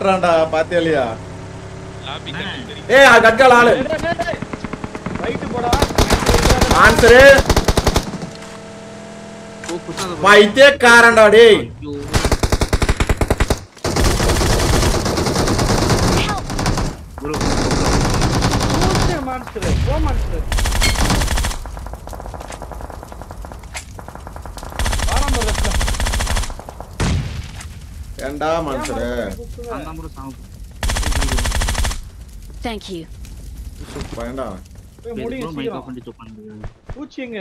பண்றான்டா பாத்தியா இல்லையா லாபி கட்டி தெரியும் ஏய் கட்கால ஆளு ரைட்டு போடா ஆன்சரு ஓ குத்தாத bro. பைத்தியக்காரன்டா டேய் ஐயோ ப்ரோ மான்ஸ்டர் போ மான்ஸ்டர் வாரம் லெஃப்ட்ல ஏன்டா மனுஷரு அந்த ப்ரோ சாவு Thank you. வேண்டாம் போய் ப்ரோ முடியும் மைக் ஆஃப் சீக்கிரம் பண்ணிட்டு உட்காந்து பூச்சி எங்க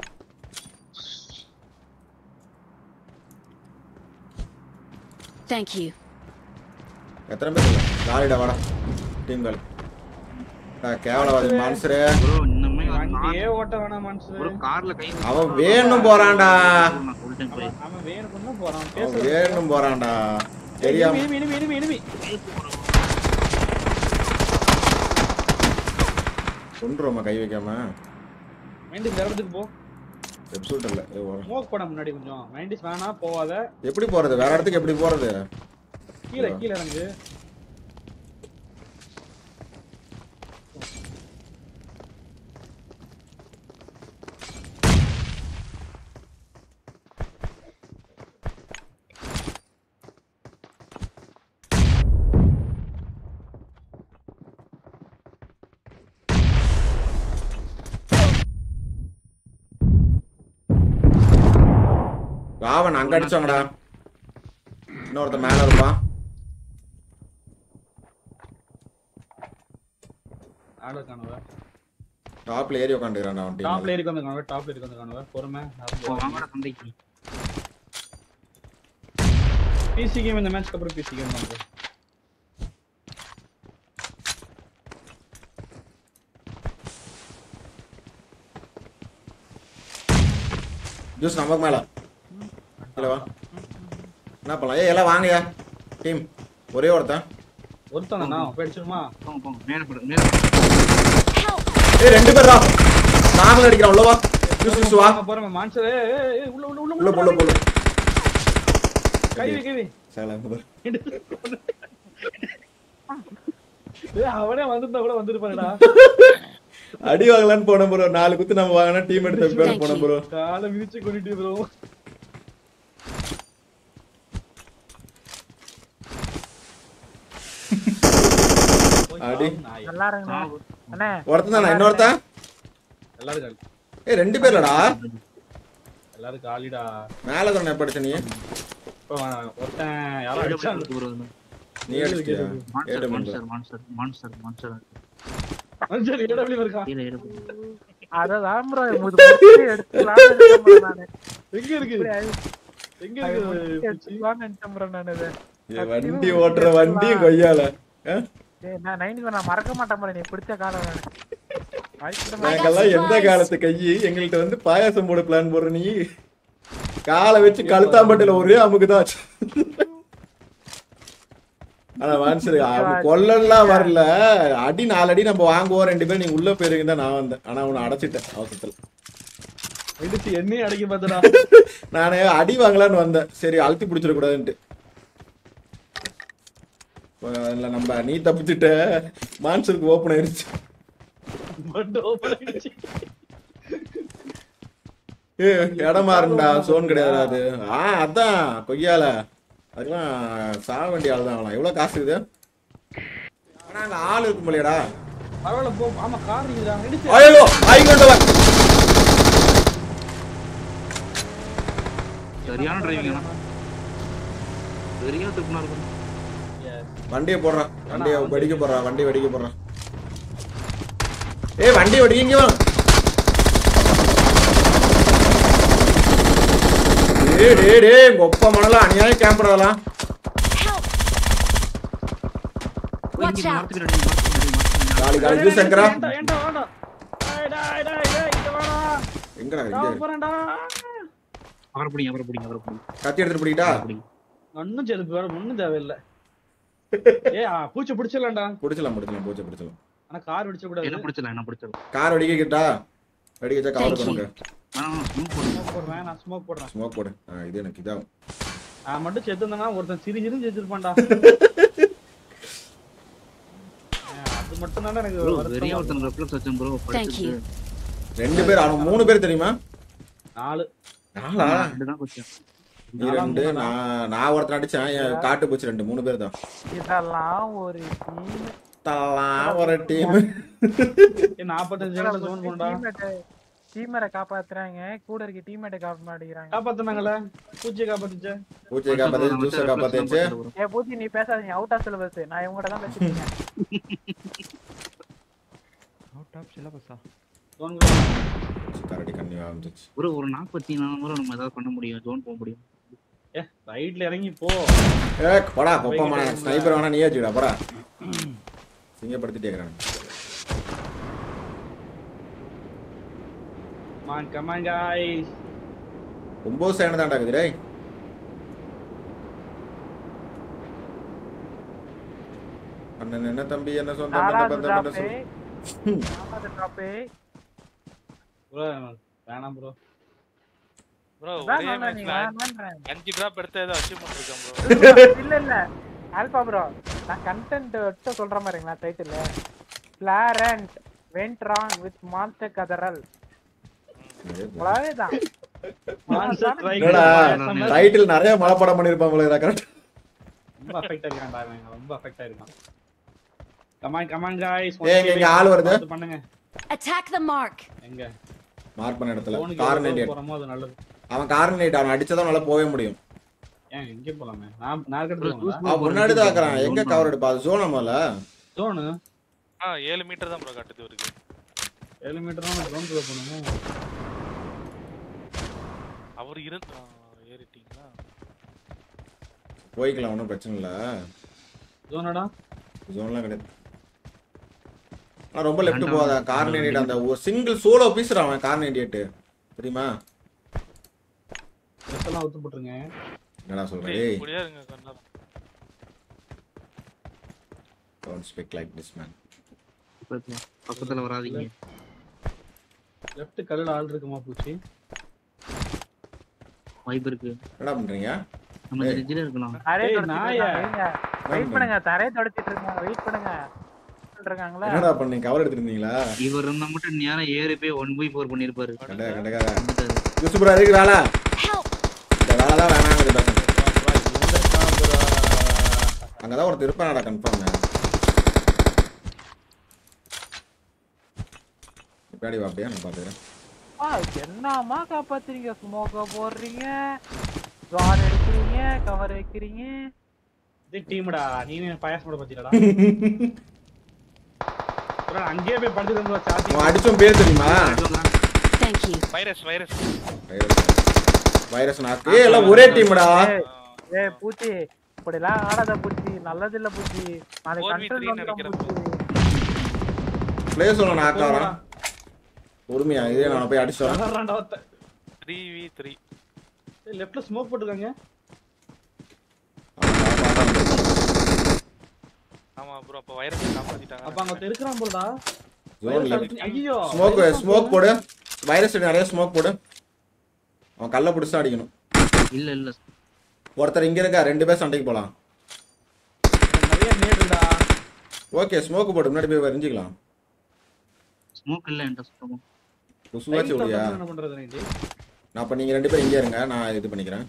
Thank you. எத்தனை பேர் இல்ல? லாரிடா வாடா டீம் கால் கேவலவாதி மனுஷரு ப்ரோ இன்னமே வண்டியே ஓட்ட வேணாம் மான்ஸ்டர் ப்ரோ கார்ல கை வச்சு அவன் வேணும் போறான்டா நான் சொல்லிட்டேன் போய் அவன் அவன் வேணும்னு தான் போறான் அவன் பேசுறான் வேணும் போறான்டா தெரியாம எனிமி எனிமி எனிமி எனிமி கொண்டுருவோமா கை வைக்காம மைண்டிஸ் வேற இடத்துக்கு போ எபிசோட் இல்ல ஏய், வா. ஸ்மோக் போட முன்னாடி கொஞ்சம் மைண்டிஸ் வேணா போவாத எப்படி போறது வேற இடத்துக்கு எப்படி போறது கீழே கீழே இறங்கு ராவன் அங்க அடிச்சாங்கடா இன்னொருத்த மேல இருப்பான் ஆளு காணுவ டாப்ல ஏறி உட்காந்துக்கிறான்டா அவன் டாப்ல டீம் ஏறி வந்து காணுவ டாப்ல ஏறி வந்து காணுவ பொறுமை வாங்கடா சண்டைக்கு பிசி கேம் இந்த மேட்ச்க்கு அப்புறம் பிசி கேம் வந்து ஜூஸ் நமக்கு மேல இல்ல வா என்ன பண்ணலாம் ஏய் எல்லாம் வாங்கயா டீம் ஒரே ஒருத்தன் ஒருத்தன் தானா போயிடுச்சுமா போங்க போங்க மேல போடு மேல ஏய் ரெண்டு பேர்டா நாகல் அடிக்கிறான் உள்ள வா ஜூஸ் ஜூஸ் வா போறோம் மான்சர் உள்ள உள்ள உள்ள உள்ள போல போல கை வை கை வை சகலம் பாரு. ஏய், அவனே வந்திருந்தா கூட வந்திருப்பாருடா அடி வாங்கலாம்னு போன ப்ரோ நாலு குத்து நம்ம வாங்கினா டீம் எடுத்த பேர் போன ப்ரோ காலை மிதிச்சு கொண்டுட்டு ப்ரோ அடி. நல்லா இருங்க அண்ணே ஒருத்தன் தானே இன்னொருத்தன் எல்லாரும் காலி ஏய் ரெண்டு பேர்லடா எல்லாரும் காலிடா மேல தானே படிச்ச நீ இப்போ ஒருத்தன் யாரோ அடிச்சாங்க ப்ரோ நீ அடிச்சிட்டியா மான்ஸ்டர் ஏடு மான்ஸ்டர் மான்ஸ்டர் மான்ஸ்டர் மான்ஸ்டர் மனுஷன் ஏடபிள்யூ இருக்கான் கீழே ஏறு அதான் ப்ரோ எடுத்துக்கலாம்னு நினைச்சேன் bro நானு. எங்க இருக்கு இப்படி ஆயி- எங்க அது இருக்கு முடிச்சு எடுத்துக்கலாம்னு நினைச்சேன் bro நானு இதை. ஏய், வண்டி ஓட்டுற வண்டியும் கொய்யால ஆ? ஏய், நான் 90 நான் மறக்க மாட்டேன் bro நீ பிடிச்ச காலம் நானு. வாய்ப்பு தான் நாங்கெல்லாம் எந்த காலத்து கையி எங்கள்கிட்ட வந்து பாயாசம் போட பிளான் போடுற நீ காலை வச்சு கழுத்தாம்பட்டில ஒரே அமுக்குதான் ஆச்சு. ஆனா வான்சரி அவன் கொல்லலாம் வரல அடி நாலு அடி நம்ம வாங்குவோம் ரெண்டு பேரும் நீங்க உள்ள போயிருங்க தான் நான் வந்தேன் ஆனா உன்னை அடைச்சிட்டேன் அவசரத்துல இடிச்சு என்னையும் அடிக்க பார்த்தடா நானே அடி வாங்கலான்னு வந்தேன் சரி அழுத்தி பிடிச்சிடக்கூடாதுன்ட்டு இல்ல நம்ம நீ தப்பிச்சுட்ட மான்சருக்கு ஓப்பன் ஆயிருச்சு பட் ஓபன் ஆயிடுச்சு ஏ இடமா இருந்தா சோன் கிடையாது அது ஆ அதான் கொய்யால அதெல்லாம் சாக வேண்டிய ஆள் தான் ஆகலாம் எவ்வளவு காசு இது ஆனா அங்க ஆள் இருக்கும் போலியடா பரவாயில்ல போ ஆமா கார் இருக்குடா இடிச்சு ஐயோ ஐயோ சரியான டிரைவிங் ஆனா சரியான திருப்பினா இருக்கும் வண்டியை போடுறான் வண்டியை வெடிக்க போடுறான் வண்டி வெடிக்க போடுறான் ஏய் வண்டி வெடிக்க இங்க வா டேய் டேய் டேய் உங்க ஒப்ப மணல அநியாய கேம்புறதெல்லாம் Watch out! காலி காலி இது சங்கரா ஏன்டா ஏன்டா வேண்டாம் டேய் டேய் டேய் டேய் இங்க வாடா எங்கடா நான் இங்க போறேன்டா அவரை பிடிங்க அவரை பிடிங்க அவரை பிடிங்க கத்தி எடுத்துட்டு போயிட்டா அவரை பிடிங்க ஒன்னும் செருப்பு வேற ஒன்னும் தேவையில்ல ஏ பூச்சி பிடிச்சிடலாம்டா பிடிச்சலாம் பிடிச்சலாம் போச்சு பிடிச்சலாம் ஆனா கார் வெடிச்ச என்ன கூடாது பிடிச்சல என்ன பிடிச்சல கார் வெடிக்கிட்டா வெடிக்கச்சா கவர் Thank you. பண்ணுங்க வேணாம் ஸ்மூக் போடுங்க ஸ்மோக் போடுறேன் நான் ஸ்மோக் போடுறேன் ஸ்மோக் போடு ஆ, இது எனக்கு இதாகும் நான் மட்டும் செத்துனா ஒருத்தன் சிரி சிரி செத்துருப்பான்டா சொன்னா எனக்கு ப்ரோ வருத்தமா வெறியா இருக்கு. ஒருத்தன் ரெஃப்ளெக்ஸ் வச்சேன் ப்ரோ Thank you. ரெண்டு பேர் அவன் மூணு பேர் தெரியுமா நாலு நாளா ரெண்டு தான் கொச்சேன் நீ ரெண்டு நான் நான் ஒருத்தன் அடிச்சேன் என் காட்டு போச்சு ரெண்டு மூணு பேர் தான் இதெல்லாம் ஒரு டீம் தலாம் ஒரு டீம் ஏய், நாற்பத்தஞ்சு நிமிடம் ஜோன் போண்டா டீமரை காப்பாத்துறாங்க கூட இருக்க டீம்மேட்டை காப்பாற்ற மாட்டேங்கிறாங்க காப்பாத்துனாங்கல்ல பூச்சியை காப்பாத்துச்சு பூச்சியை காப்பாத்து ஜூஸை காப்பாத்திச்சு ஏ பூச்சி நீ பேசாதீங்க அவுட் ஆஃப் சிலபஸ் நான் இவங்க தான் பேசிட்டீங்க அவுட் ஆஃப் சிலபஸா ஜோன் கரடி கண்ணி ஆரம்பிச்சிச்சு ப்ரோ ஒரு நாற்பத்தி நாலு முறை நம்ம ஏதாவது பண்ண முடியும் ஜோன் போக முடியும் ஏ ரைட்ல இறங்கி போ ஏ போடா கொப்பமான ஸ்னைப்பர் வேணா நீயே வச்சுக்கடா போடா சிங்கப்படுத்திட்டே இருக்கிறான் மான் கமான் गाइस ஒன்பது சேனை தான்டா இருக்குது டேய் அண்ணன் என்ன தம்பி என்ன சொந்தம் என்ன நாலாவது பந்தம் என்ன டிராப்பு சொல் நாலாவது டிராப்பு ப்ரோ வேணாம் ப்ரோ ப்ரோ வேணாம் ஒரே வேணாம், நீ மேட்ச்ல வேணான்றேன். அஞ்சு டிராப் எடுத்து ஏதோ அச்சீவ்மெண்ட் இருக்கேன் ப்ரோ இல்ல இல்ல ஆல்பா ப்ரோ நான் கண்டென்ட் விட்டு சொல்ற மாதிரிங்களா டைட்டில் பிளாரண்ட் வென்ட் ராங் வித் மான்ஸ்டர் கதரல் அவ்வளவுதான் மான்ஸ்டர் ஸ்ட்ரைக் என்னடா டைட்டில் நிறைய மனப்பாடம் பண்ணிருப்பாங்க கரெக்ட் ரொம்ப அஃபெக்ட் ஆயிருக்கான்டா இவன் ரொம்ப அஃபெக்ட் ஆயிருக்கான் கமான் கமான் गाइस ஏய், இங்க- இங்க ஆள் வருது. பண்ணுங்க Attack the mark. எங்க மார்க் பண்ண இடத்துல போனுக்கு கார் எவ்வளவு நைன்டி போறோமோ அது நல்லது அவன் கார் நைன்டி அவன் அடிச்சதான் நல்லா போகவே முடியும் ஏன் இங்க போலாமே நான் நான் Bro, எடுத்து juice அவன் முன்னாடி தான் இருக்கிறான் எங்க கவர் எடுப்பா அது ஜோன் நம்மள ஜோனு ஆ ஏழு மீட்டர் தான் ப்ரோ காட்டுது இவருக்கு ஏழு மீட்டர் தான் ஜோன் குள்ள போகணும் அவர் இருந்து ஆ, ஏறிட்டீங்களா போய்க்கலாம் ஒன்றும் பிரச்சனை இல்லை ஜோனடா ஜோன்லாம் கிடையாது ஆனா ரொம்ப லெஃப்ட் போகாத கார் நைன்டி அந்த ஒரு சிங்கிள் சோலோ பீஸ் அவன் கார் நைன்டி எட்டு தெரியுமா ட்ரெஸ் எல்லாம் அவுத்து போட்டுருங்க என்னடா சொல்றேன் டேய் இப்படியா இருங்க கண்ணா don't speak like this man பக்கத்துல வராதீங்க லெஃப்ட் கல்லுல ஆள் இருக்குமா பூச்சி வாய்ப்பு இருக்கு என்னடா பண்றீங்க நம்ம ஏய். ரிஜில இருக்கலாம் தரையை ஏய், தொடச்சிட்டு நாயே. இருக்காங்க வெயிட் பண்ணுங்க தரையை தொடச்சிட்டு இருக்காங்க வெயிட் பண்ணுங்க இருக்காங்களா என்னடா பண்ணீங்க கவர் எடுத்துருந்தீங்களா இவர் இருந்தா மட்டும் நேரம் ஏறி போய் ஒன் பை ஃபோர் பண்ணிருப்பாரு கண்ட கண்டக்கார வந்துட்டாரு. யூசுப்ரா அதுக்கு வேலை Help! இந்த வேலை தான் வேணாங்குது பசங்க அங்கதான் ஒருத்தர் இருப்பானடா கன்ஃபார்ம் பின்னாடி வா அப்படியே நான் பாத்துக்கிறேன் ஆ, என்னம்மா காப்பாத்துறீங்க ஸ்மோக்க போடுறீங்க ஜான் எடுக்கிறீங்க கவர் வைக்கிறீங்க இது டீம்டா நீ பாயாசம் போட பத்திடா அங்கேயே போய் படுத்து வந்து சாத்தி அவன் அடிச்சோம் பேர் தெரியுமா Thank you. Virus virus virus நாக்கு ஏய், எல்லாம் ஒரே டீம்டா ஏய், ஏய் பூச்சி இப்படிலாம் ஆடாத பூச்சி நல்லது இல்ல பூச்சி நாளைக்கு 4v3 கண்ட்ரோல் நினைக்கிறேன். பூச்சி பிளே சொல்ல நாக்காரம் பொறுமையா இதே நான் போய் அடிச்சு வரேன் த்ரீ வி த்ரீ லெஃப்ட்ல ஸ்மோக் போட்டுருக்காங்க ஆமா ப்ரோ அப்ப வைரஸ் காப்பாத்திட்டாங்க அப்ப அங்க ஒருத்தன் இருக்கிறான் போலடா ஜோன் லெஃப்ட் ஐயோ ஸ்மோக் ஸ்மோக் போடு வைரஸ் நிறைய ஸ்மோக் போடு அவன் கல்ல பிடிச்சா அடிக்கணும் இல்ல இல்ல ஒருத்தர் இங்க இருக்கா ரெண்டு பேர் சண்டைக்கு போலாம் நிறைய நேருடா ஓகே ஸ்மோக் போட்டு முன்னாடி போய் வரைஞ்சிக்கலாம் ஸ்மோக் இல்ல என்கிட்ட சுத்தமா குசுவாச்சு விடியா என்ன பண்றது நைட்டு நான் அப்ப நீங்க ரெண்டு பேரும் இங்கே இருங்க நான் இது பண்ணிக்கிறேன்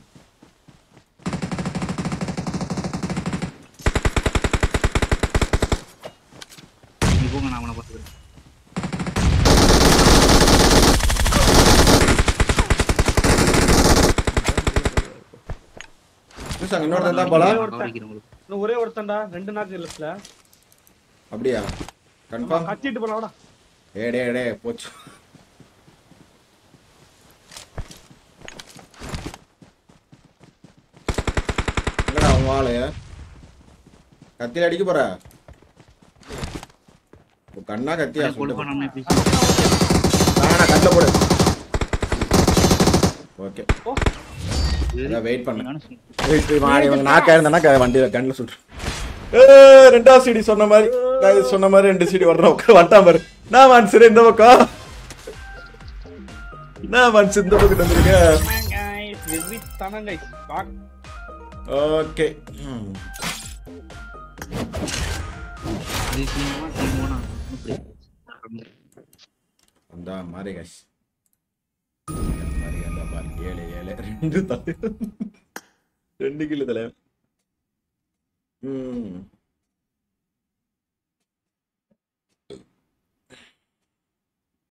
நீ போங்க நான் அவனை பார்த்துக்கிறேன் மிஸ் அங்க இன்னொருத்தன் தான் போலாம் கவனிக்கிறேன் உங்களுக்கு இன்னும் ஒரே ஒருத்தன்டா ரெண்டு நாக்கு லெஃப்ட்ல அப்படியா கன்ஃபார்ம் கத்திட்டு போலாம்டா ஏ டே டே போச்சு என்னடா அவன் வாழு கத்தியில அடிக்க போற உன் கண்ணா கத்தியா கொலை சொல்லு பண்ணாம பேசி வேணா கண்ணில் போடு ஓகே ஓ. வெயிட் பண்ணு நானும் சொன்னேன். வெயிட் மாடி இவங்க நாக்கா இருந்தானா வண்டியில கண்ணில் சுட்டு ஏ ரெண்டாவது சீடி சொன்ன மாதிரி நான் இது சொன்ன மாதிரி ரெண்டு சீடி வர்றோம் உட்கார் வட்டாம பாரு நான் மனுஷன் இந்த பக்கம் நான் மனுஷன் இந்த பக்கம் வந்திருக்கேன் கைஸ் வெரி தனம் கைஸ் பாக் ஓகே இது team one, team one ஆ? அந்த மாதிரி கஷ் மாதிரி அந்த பாரு ஏழு ஏழு ரெண்டு தலை ரெண்டு கிலோ தலை ம்